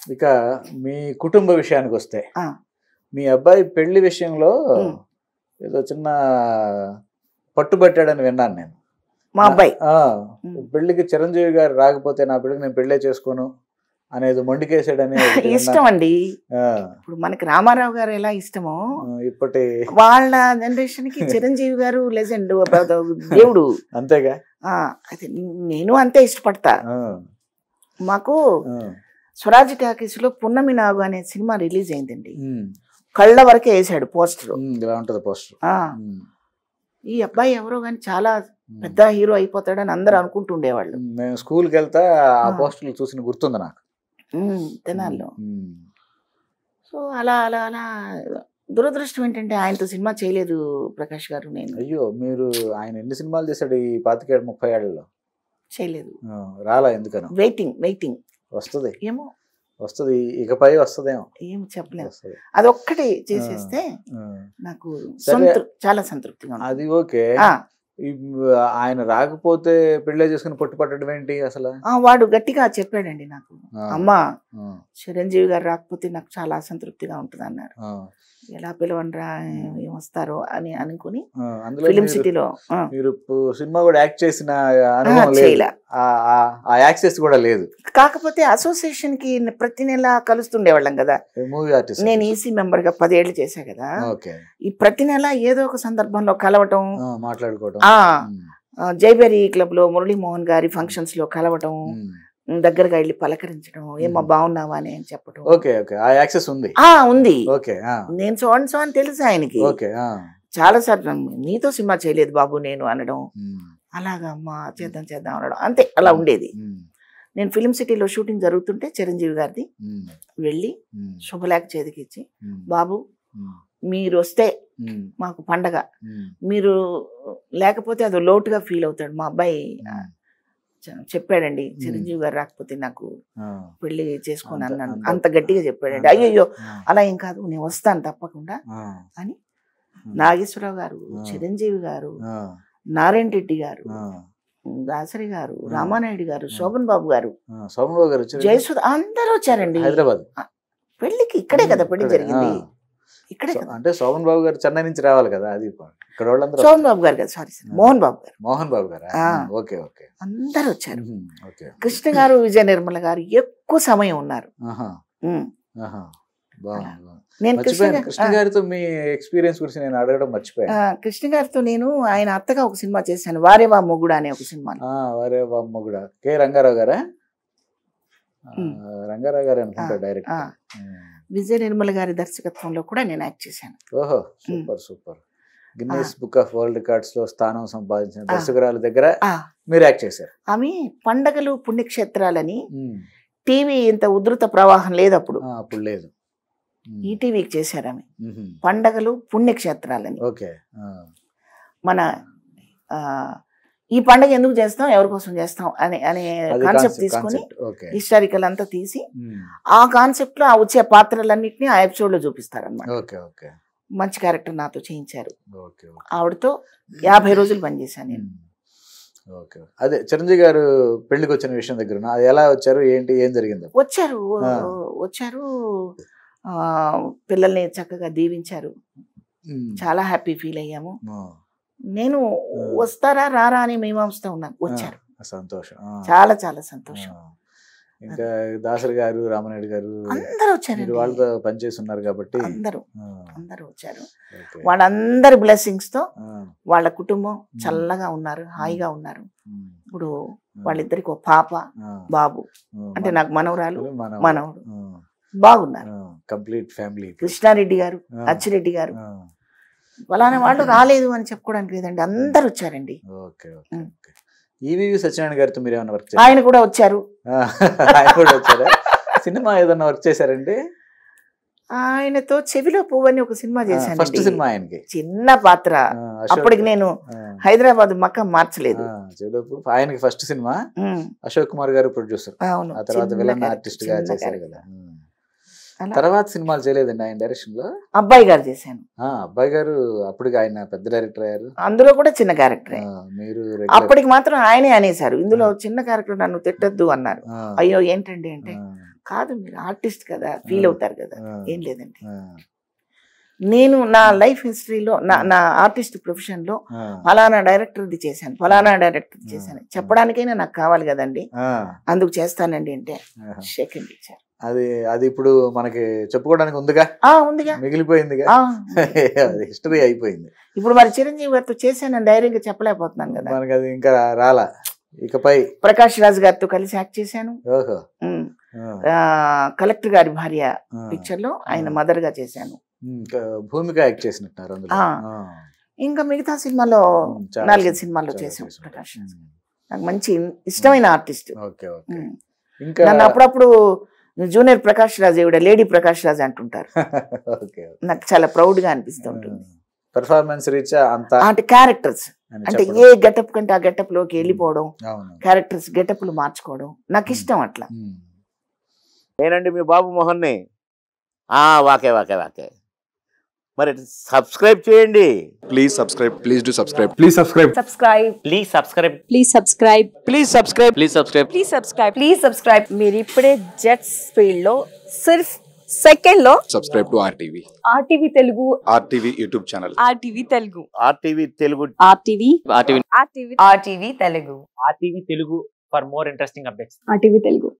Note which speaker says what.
Speaker 1: ఇక మీ కుటుంబ విషయానికి వస్తే
Speaker 2: ఆ.
Speaker 1: మీ అబ్బాయి పెళ్లి విషయంలో
Speaker 2: ఉమ్.
Speaker 1: ఏదో చిన్న పట్టుబట్టాడని విన్నాను నేను
Speaker 2: మా అబ్బాయి
Speaker 1: ఆ,
Speaker 2: ఉమ్.
Speaker 1: పెళ్లికి చిరంజీవి గారు రాకపోతే నా పెళ్లికి నేను పెళ్ళే చేసుకోను అనేది మొండికేసాడని ఒకటి
Speaker 2: ఇష్టం
Speaker 1: విన్నాను.
Speaker 2: అండి
Speaker 1: ఆ,
Speaker 2: ఇప్పుడు మనకి రామారావు గారు ఎలా ఇష్టమో
Speaker 1: ఆ, ఇప్పటి
Speaker 2: వాళ్ళ జనరేషన్ కి చిరంజీవి గారు లెజెండ్ దేవుడు
Speaker 1: అంతేగా
Speaker 2: ఆ, అయితే నేను అంతే ఇష్టపడతా
Speaker 1: ఆ,
Speaker 2: మాకు
Speaker 1: ఆ,
Speaker 2: స్వరాజ్ టాకీస్ లో పున్నమి నాగు అనే సినిమా రిలీజ్ అయిందండి
Speaker 1: ఉమ్,
Speaker 2: కళ్ళ వరకే వేసాడు పోస్టర్
Speaker 1: ఉమ్, ఇలా ఉంటది పోస్టర్
Speaker 2: ఈ అబ్బాయి ఎవరో కానీ చాలా పెద్ద హీరో అయిపోతాడని అందరూ అనుకుంటుండేవాళ్ళు
Speaker 1: మేము స్కూల్కి వెళ్తా ఆ
Speaker 2: ఆ.
Speaker 1: పోస్టర్లు చూసిన గుర్తుంది నాకు
Speaker 2: ఉమ్, తెనాల్లో
Speaker 1: ఉమ్,
Speaker 2: సో అలా అలా అలా దురదృష్టం ఏంటంటే ఆయనతో సినిమా చేయలేదు ప్రకాష్ గారు నేను
Speaker 1: అయ్యో మీరు ఆయన ఎన్ని సినిమాలు చేశాడు ఈ పాతికేడు ముప్పై ఏళ్ళలో
Speaker 2: చేయలేదు
Speaker 1: ఆ, రాలా ఎందుకనో
Speaker 2: వెయిటింగ్ వెయిటింగ్
Speaker 1: వస్తుంది
Speaker 2: ఏమో
Speaker 1: వస్తుంది ఇకపై వస్తుందేమో
Speaker 2: ఏం చెప్పలేము
Speaker 1: వస్తుంది
Speaker 2: అదొక్కటి చేసేస్తే
Speaker 1: ఆ.
Speaker 2: నాకు
Speaker 1: సరే.
Speaker 2: సంతృ- చాలా సంతృప్తిగా ఉంది.
Speaker 1: అది ఓకే
Speaker 2: ఆ,
Speaker 1: ఈ ఆయన రాకపోతే పెళ్ళే చేసుకుని పట్టు పట్టడం ఏంటి అసలు
Speaker 2: ఆ, వాడు గట్టిగా చెప్పాడండి నాకు
Speaker 1: ఆ,
Speaker 2: అమ్మా
Speaker 1: ఆ,
Speaker 2: చిరంజీవి గారు రాకపోతే నాకు చాలా అసంతృప్తిగా ఉంటుంది అన్నారు
Speaker 1: ఆ,
Speaker 2: ఎలా పిలవనరా ఏం వస్తారో అని అనుకుని
Speaker 1: ఆ, అందులో
Speaker 2: ఫిలిం
Speaker 1: మీరు-
Speaker 2: సిటీలో ఆ,
Speaker 1: మీరు ఇప్పుడు సినిమా కూడా యాక్ట్ చేసిన
Speaker 2: ఆ,
Speaker 1: అనుభవం లేదు
Speaker 2: చేయలే
Speaker 1: ఆ- ఆ- ఆ యాక్సెస్ కూడా లేదు
Speaker 2: కాకపోతే అసోసియేషన్ కి ప్రతి నెల కలుస్తుండేవాళ్ళం కదా
Speaker 1: మూవీ ఆర్టిస్ట్
Speaker 2: నేను ఈసీ మెంబర్ గా పదేళ్ళు చేశా కదా
Speaker 1: ఓకే
Speaker 2: ఈ ప్రతి నెల ఏదో ఒక సందర్భంలో కలవటం
Speaker 1: ఆ, మాట్లాడుకోవడం
Speaker 2: ఆ
Speaker 1: ఉమ్,
Speaker 2: ఆ, జైబెరీ క్లబ్ లో మురళీమోహన్ గారి ఫంక్షన్స్ లో కలవటం
Speaker 1: ఉమ్.
Speaker 2: దగ్గరగా వెళ్ళి పలకరించడం ఏమో
Speaker 1: మ్మ్.
Speaker 2: బాగున్నావా అని అని చెప్పటం
Speaker 1: ఓకే ఓకే ఆ యాక్సెస్ ఉంది
Speaker 2: ఆ ఉంది
Speaker 1: ఓకే ఆ,
Speaker 2: నేను చూడండి సో అని తెలుసు ఆయనకి
Speaker 1: ఓకే ఆ,
Speaker 2: చాలా సార్లు నీతో సినిమా చేయలేదు బాబు నేను అనడం
Speaker 1: ఉమ్,
Speaker 2: అలాగా అమ్మా చేద్దాం చేద్దాం అనడం అంతే అలా ఉండేది
Speaker 1: ఉమ్,
Speaker 2: నేను ఫిలిం సిటీలో షూటింగ్ జరుగుతుంటే చిరంజీవి గారిది
Speaker 1: ఉమ్,
Speaker 2: వెళ్ళి
Speaker 1: ఉమ్,
Speaker 2: శుభలేఖ చేతికి ఇచ్చి
Speaker 1: ఉమ్,
Speaker 2: బాబు
Speaker 1: ఉమ్,
Speaker 2: మీరు వస్తే
Speaker 1: ఉమ్,
Speaker 2: మాకు పండగ
Speaker 1: ఉమ్,
Speaker 2: మీరు లేకపోతే అది లోటుగా ఫీల్ అవుతాడు మా అబ్బాయి
Speaker 1: ఉమ్,
Speaker 2: చె- చెప్పాడండి చిరంజీవి గారు రాకపోతే నాకు
Speaker 1: ఆ,
Speaker 2: పెళ్లి చేసుకొని
Speaker 1: అంత-
Speaker 2: అన్నాను
Speaker 1: అంత-
Speaker 2: అంత గట్టిగా చెప్పాడండి
Speaker 1: అంత-
Speaker 2: అయ్యయ్యో
Speaker 1: ఆ,
Speaker 2: అలా ఏం కాదు నేను వస్తాను తప్పకుండా
Speaker 1: ఆ,
Speaker 2: అని
Speaker 1: ఉమ్,
Speaker 2: నాగేశ్వరరావు గారు
Speaker 1: ఆ.
Speaker 2: చిరంజీవి గారు
Speaker 1: ఆ,
Speaker 2: నారాయణ రెడ్డి గారు
Speaker 1: ఆ,
Speaker 2: దాసరి గారు
Speaker 1: ఆ.
Speaker 2: రామానాయుడు గారు
Speaker 1: ఆ.
Speaker 2: శోభన్ బాబు గారు
Speaker 1: ఆ, సోమన్ బాబు గారు వచ్చారు
Speaker 2: జయసుధ అందరూ వచ్చారండి
Speaker 1: హైదరాబాద్
Speaker 2: పెళ్లికి ఇక్కడే కదా పెళ్లి
Speaker 1: ఇక్కడే,
Speaker 2: జరిగింది
Speaker 1: ఆ.
Speaker 2: ఇక్కడే
Speaker 1: సో-
Speaker 2: కదా
Speaker 1: అంటే శోభన్ బాబు గారు చెన్నై నుంచి రావాలి కదా అది ఇక్కడ వాళ్ళందరూ
Speaker 2: శోభన్ బాబు గారు కదా సారీ
Speaker 1: ఆ.
Speaker 2: మోహన్ బాబు గారు
Speaker 1: మోహన్ బాబు గారా
Speaker 2: ఆ.
Speaker 1: ఉమ్, ఓకే ఓకే
Speaker 2: అందరూ వచ్చారు
Speaker 1: ఉమ్, ఓకే
Speaker 2: కృష్ణ గారు విజయ నిర్మల గారు ఎక్కువ సమయం ఉన్నారు
Speaker 1: ఆహా,
Speaker 2: ఉమ్.
Speaker 1: ఆహా. బాగుంది బాగుంది.
Speaker 2: నేను కృష్ణ
Speaker 1: మర్చిపోయాను
Speaker 2: గారు-
Speaker 1: కృష్ణ గారితో మీ ఎక్స్పీరియన్స్ గురించి నేను అడగడం
Speaker 2: ఆ,
Speaker 1: మర్చిపోయాను
Speaker 2: కృష్ణ గారితో నేను ఆయన అత్తగా ఒక సినిమా చేశాను వారేవా మొగుడు అనే ఒక సినిమా
Speaker 1: ఆ, వరే బామ్మ కూడా కే రంగారావు గారా ఆ,
Speaker 2: ఉమ్.
Speaker 1: రంగారావు గారు అనుకుంటా
Speaker 2: ఆ,
Speaker 1: డైరెక్ట్
Speaker 2: ఆ. విజయ నిర్మల గారి దర్శకత్వంలో కూడా నేను యాక్ట్ చేశాను
Speaker 1: ఓహో super super Guinness book of world records లో స్థానం సంపాదించిన
Speaker 2: ఆ.
Speaker 1: దర్శకురాల దగ్గర
Speaker 2: ఆ,
Speaker 1: మీరు యాక్ట్ చేశారు
Speaker 2: ఆమె పండగలు పుణ్యక్షేత్రాలని
Speaker 1: ఉమ్.
Speaker 2: టీవీ ఇంత ఉధృత ప్రవాహం లేదు అప్పుడు
Speaker 1: ఆ, అప్పుడు లేదు ఉమ్.
Speaker 2: ఈటీవీకి చేశారు ఆమె
Speaker 1: ఉహుం.
Speaker 2: పండగలు పుణ్యక్షేత్రాలని
Speaker 1: ఓకే ఆ.
Speaker 2: మన ఆ, ఈ పండగ ఎందుకు చేస్తాం ఎవరి కోసం చేస్తాం అనే అనే
Speaker 1: అది
Speaker 2: కాన్సెప్ట్ తీసుకొని
Speaker 1: కాన్సెప్ట్ ఓకే
Speaker 2: హిస్టారికల్ అంతా తీసి
Speaker 1: ఉమ్.
Speaker 2: ఆ కాన్సెప్ట్ లో ఆ వచ్చే పాత్రలన్నింటినీ ఆ ఎపిసోడ్ లో చూపిస్తారు అనమాట
Speaker 1: ఓకే ఓకే
Speaker 2: మంచి క్యారెక్టర్ నాతో చేయించారు
Speaker 1: ఓకే ఓకే
Speaker 2: ఆవిడతో యాభై రోజులు పనిచేశాను నేను
Speaker 1: ఉమ్. ఓకే అదే చిరంజీవి గారు పెళ్లికి వచ్చిన విషయం దగ్గర ఉన్న- అది ఎలా వచ్చారు ఏంటి ఏం జరిగింది
Speaker 2: వచ్చారు
Speaker 1: ఆ.
Speaker 2: వచ్చారు ఆ, పిల్లల్ని చక్కగా దీవించారు
Speaker 1: ఉమ్.
Speaker 2: చాలా హ్యాపీ ఫీల్ అయ్యాము
Speaker 1: ఆ,
Speaker 2: నేను
Speaker 1: ఆ.
Speaker 2: వస్తారా రారా అని మీమాంసతో ఉన్నాను వచ్చారు
Speaker 1: సంతోషం ఆ.
Speaker 2: చాలా చాలా సంతోషం
Speaker 1: ఆ. ఇంకా దాసరి గారు రామనాయుడు గారు
Speaker 2: అందరూ
Speaker 1: మీరు
Speaker 2: వచ్చారండి
Speaker 1: వాళ్ళతో పనిచేసి ఉన్నారు కాబట్టి
Speaker 2: అందరూ
Speaker 1: ఆ,
Speaker 2: అందరూ వచ్చారు
Speaker 1: ఓకే.
Speaker 2: వాళ్ళందరి బ్లెస్సింగ్స్ తో
Speaker 1: ఆ,
Speaker 2: వాళ్ళ కుటుంబం చల్లగా ఉన్నారు హాయిగా ఉన్నారు
Speaker 1: ఉమ్,
Speaker 2: ఇప్పుడు
Speaker 1: ఆ,
Speaker 2: వాళ్ళిద్దరికి ఒక పాప
Speaker 1: ఆ,
Speaker 2: బాబు
Speaker 1: ఆ,
Speaker 2: అంటే
Speaker 1: మన-
Speaker 2: నాకు మనవరాలు
Speaker 1: మన-
Speaker 2: మనవడు
Speaker 1: ఆ,
Speaker 2: బాగున్నారు
Speaker 1: ఆ, కంప్లీట్ ఫ్యామిలీ
Speaker 2: కృష్ణారెడ్డి గారు
Speaker 1: ఆ,
Speaker 2: అచ్చిరెడ్డి గారు
Speaker 1: ఆ,
Speaker 2: ఫలానా వాళ్ళు రాలేదు అని చెప్పుకోవడానికి లేదండి అందరు వచ్చారండి
Speaker 1: okay okay
Speaker 2: um.
Speaker 1: Okay EVV Satyanarayana గారితో మీరు ఏమైనా వర్క్
Speaker 2: ఆయన కూడా వచ్చారు
Speaker 1: ఆయన కూడా వచ్చారా సినిమా ఏదన్నా వర్క్ చేశారండి
Speaker 2: ఆయనతో చెవిలో పువ్వు అని ఒక సినిమా చేశాను
Speaker 1: ఫస్ట్ సినిమా ఆయనకి
Speaker 2: చిన్న పాత్ర
Speaker 1: ఆ, అశోక్-
Speaker 2: అప్పటికి నేను
Speaker 1: ఆ,
Speaker 2: హైదరాబాద్ మక్క మార్చలేదు
Speaker 1: ఆ, చెవిలోపు ఆయనకి ఫస్ట్ సినిమా
Speaker 2: ఉమ్,
Speaker 1: అశోక్ కుమార్ గారు ప్రొడ్యూసర్
Speaker 2: అవును
Speaker 1: ఆ తర్వాత
Speaker 2: చిన్న
Speaker 1: విలన్
Speaker 2: character,
Speaker 1: ఆర్టిస్ట్ గా
Speaker 2: చిన్న
Speaker 1: చేశారు
Speaker 2: character.
Speaker 1: కదా ఉమ్.
Speaker 2: అలా
Speaker 1: తర్వాత సినిమాలు చేయలేదండి ఆయన డైరెక్షన్ లో
Speaker 2: అబ్బాయి గారు చేశాను
Speaker 1: ఆ, అబ్బాయి గారు అప్పటికి ఆయన పెద్ద డైరెక్టర్ అయ్యారు
Speaker 2: అందులో కూడా చిన్న క్యారెక్టరే
Speaker 1: ఆ, మీరు regular-
Speaker 2: అప్పటికి మాత్రం ఆయనే అనేశారు ఇందులో చిన్న క్యారెక్టర్ నన్ను తిట్టద్దు అన్నారు
Speaker 1: ఆ,
Speaker 2: అయ్యో ఏంటండి అంటే
Speaker 1: ఆ,
Speaker 2: కాదు మీరు ఆర్టిస్ట్ కదా ఫీల్
Speaker 1: ఆ.
Speaker 2: అవుతారు కదా
Speaker 1: ఆ,
Speaker 2: ఏం లేదండి
Speaker 1: ఆ,
Speaker 2: నేను నా లైఫ్ హిస్టరీలో నా నా ఆర్టిస్ట్ ప్రొఫెషన్లో
Speaker 1: ఆ,
Speaker 2: ఫలానా డైరెక్టర్ది చేశాను ఫలానా డైరెక్టర్ది చేశాను చెప్పడానికైనా నాకు కావాలి కదండి
Speaker 1: ఆ,
Speaker 2: అందుకు చేస్తానండి అంటే
Speaker 1: ఆహా.
Speaker 2: సెకండ్ ఇచ్చారు
Speaker 1: అది అది ఇప్పుడు మనకి చెప్పుకోవడానికి ఉందిగా
Speaker 2: ఆ ఉందిగా
Speaker 1: మిగిలిపోయిందిగా
Speaker 2: ఆ,
Speaker 1: అది హిస్టరీ అయిపోయింది
Speaker 2: ఇప్పుడు మరి చిరంజీవి గారితో చేశానని ధైర్యంగా చెప్పలేకపోతున్నాను కదా
Speaker 1: మనకి అది ఇంకా రాలా ఇకపై
Speaker 2: ప్రకాష్ రాజ్ గారితో కలిసి యాక్ట్ చేశాను
Speaker 1: ఓహో
Speaker 2: ఉమ్.
Speaker 1: ఆ,
Speaker 2: ఆ, కలెక్టర్ గారి భార్య
Speaker 1: ఆ.
Speaker 2: పిక్చర్ లో ఆయన
Speaker 1: ఆ.
Speaker 2: మదర్ గా చేశాను
Speaker 1: ఇంకా భూమిక యాక్ట్ చేసినట్టున్నారు అందులో
Speaker 2: ఆ.
Speaker 1: ఆ.
Speaker 2: ఇంకా మిగతా సినిమాలో
Speaker 1: ఉమ్, చాలా
Speaker 2: నాలుగైదు
Speaker 1: సినిమా-
Speaker 2: సినిమాల్లో
Speaker 1: చాలా
Speaker 2: చేశాం
Speaker 1: చేశాం.
Speaker 2: ప్రకాష్ రాజ్
Speaker 1: ఉమ్.
Speaker 2: నాకు మంచి ఇష్టమైన ఆర్టిస్ట్
Speaker 1: ఓకే ఓకే
Speaker 2: ఉమ్.
Speaker 1: ఇంకా
Speaker 2: నన్ను అప్పుడప్పుడు జూనియర్ ప్రకాష్ రాజ్ ఈవిడ లేడీ ప్రకాష్ రాజ్ అంటుంటారు
Speaker 1: ఓకే
Speaker 2: నాకు చాలా ప్రౌడ్ గా అనిపిస్తూ ఉంటుంది
Speaker 1: పెర్ఫార్మెన్స్ రీచ్ అంత
Speaker 2: అంటే క్యారెక్టర్స్
Speaker 1: అని
Speaker 2: అంటే
Speaker 1: చెప్పడం.
Speaker 2: ఏ గెటప్ కంటే ఆ గెటప్ లోకి వెళ్ళిపోవడం
Speaker 1: అవును
Speaker 2: క్యారెక్టర్స్ గెటప్లు మార్చుకోవడం నాకు ఇష్టం అట్లా
Speaker 1: ఉమ్.
Speaker 3: నేనండి మీ బాబు మోహన్ని ఆ, వాకే వాకే వాకే మరి సబ్స్క్రైబ్ చేయండి
Speaker 4: Please subscribe. Please do subscribe.
Speaker 5: Please subscribe.
Speaker 6: subscribe
Speaker 3: please subscribe
Speaker 6: please subscribe
Speaker 3: please subscribe please subscribe
Speaker 6: please subscribe please subscribe మీరు ఇప్పుడే జెట్స్ ఫీల్డ్ లో సిర్ఫ్ సెకండ్ లో
Speaker 4: Subscribe to RTV.
Speaker 6: RTV Telugu
Speaker 4: RTV YouTube channel.
Speaker 6: RTV Telugu
Speaker 3: RTV Telugu
Speaker 6: RTV
Speaker 7: RTV
Speaker 6: RTV RTV Telugu
Speaker 7: RTV Telugu for more interesting updates
Speaker 6: RTV Telugu